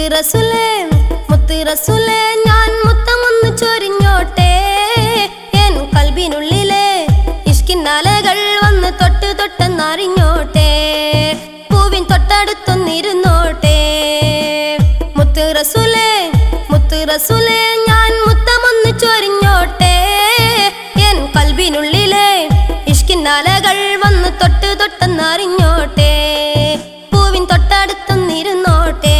റസുലേ മുത്ത് റസുലേ ഞാൻ മുത്തമൊന്ന് ചൊരിഞ്ഞോട്ടെ എൻ കൽബിനുള്ളിലെ ഇഷ്കിന്നലകൾ വന്ന് തൊട്ട് തൊട്ടെന്നറിഞ്ഞോട്ടെ പൂവിൻ തൊട്ടടുത്തൊന്നിരുന്നോട്ടെ മുത്ത് റസുലേ മുത്ത് റസുലേ ഞാൻ മുത്തമൊന്ന് ചൊരിഞ്ഞോട്ടെ എൻ കൽബിനുള്ളിലെ ഇഷ്കിന്നലകൾ വന്ന് തൊട്ട് തൊട്ടെന്നറിഞ്ഞോട്ടെ പൂവിൻ തൊട്ടടുത്തൊന്നിരുന്നോട്ടെ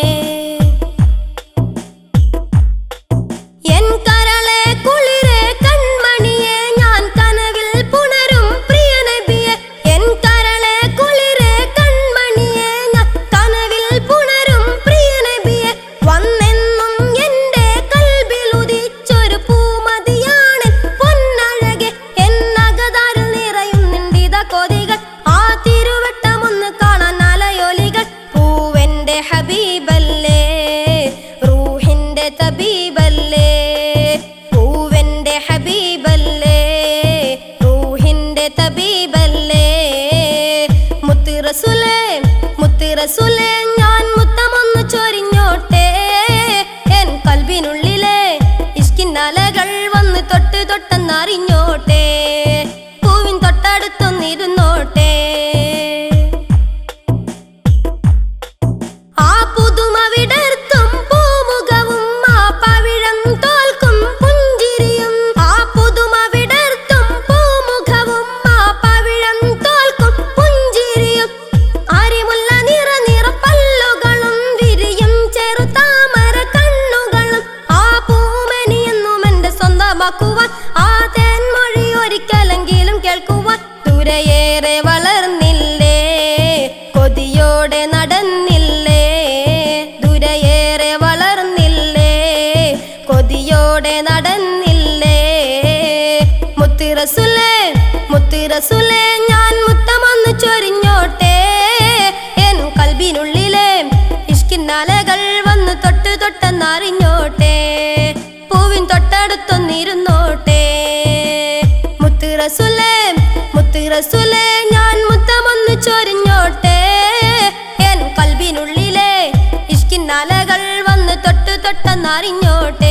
എൻ കരളെ കുളിരെ കൺമണിയെ ഞാൻ കനവിൽ പുണരും പ്രിയ നബിയെ എൻ കരളെ കുളിരെ കൺമണിയെ ഞാൻ കനവിൽ പുണരും പ്രിയ നബിയെ വന്നെന്നും എൻ്റെ കൽബിൽ ഉദിച്ചൊരു പൂമതിയാണ് പൊന്നഴകെ എന്നകതാരിൽ നിറയും നിണ്ടിത കൊതികൾ ആ തിരുവട്ടമൊന്ന് കാണാൻ അലയൊലികൾ പൂവെന്റെ ഹബീബല്ലേ റൂഹിന്റെ തബീബല്ലേ പൂവെന്റെ ഹബീബല്ലേ റൂഹിന്റെ തബീബല്ലേ മുത്ത് റസുലേ മുത്ത് റസുലേ ഞാൻ മുത്തമൊന്ന് ചൊരിഞ്ഞോട്ടെ എൻ കൽബിനുള്ളിലെ ഇഷ്കിന്നലകൾ വന്ന് തൊട്ട് തൊട്ടെന്നറിഞ്ഞോട്ടെ പൂവിൻ തൊട്ടടുത്തൊന്നിരുന്നോട്ടെ ആ പുതുമ വിടർത്തും പൂമുഖവും ആ പവിഴം തോൽക്കും പുഞ്ചിരിയും ആ പുതുമ വിടർത്തും പൂമുഖവും ആ പവിഴം തോൽക്കും പുഞ്ചിരിയും അരിമുല്ല നിറ നിറ പല്ലുകളും വിരിയും ചെറുതാമര കണ്ണുകളും ആ പൂമനിയെന്നും എന്റെ സ്വന്തമാക്കുവാൻ ആ തേൻമൊഴി ഒരിക്കലെങ്കിലും കേൾക്കുവാൻ ദൂരയേറെ വളർന്നില്ലേ കൊതിയോടെ നടന്നില്ലേ ദൂരയേറെ വളർന്നില്ലേ കൊതിയോടെ നടന്നില്ലേ മുത്ത് റസുലേ മുത്ത് റസുലേ ഞാൻ മുത്തമൊന്ന് ചൊരിഞ്ഞോട്ടെ എൻ കൽബിനുള്ളിലെ ഇഷ്കിന്നലകൾ വന്ന് തൊട്ട് തൊട്ടെന്നറിഞ്ഞോട്ടെ പൂവിൻ തൊട്ടടുത്തൊന്നിരുന്നോട്ടെ മുത്ത് റസുലേ മുത്ത് റസുലേ ഞാൻ മുത്തമൊന്ന് ചൊരിഞ്ഞോട്ടെ എൻ കൽബിനുള്ളിലെ ഇഷ്കിന്നലകൾ വന്ന് തൊട്ട് തൊട്ടെന്നറിഞ്ഞോട്ടെ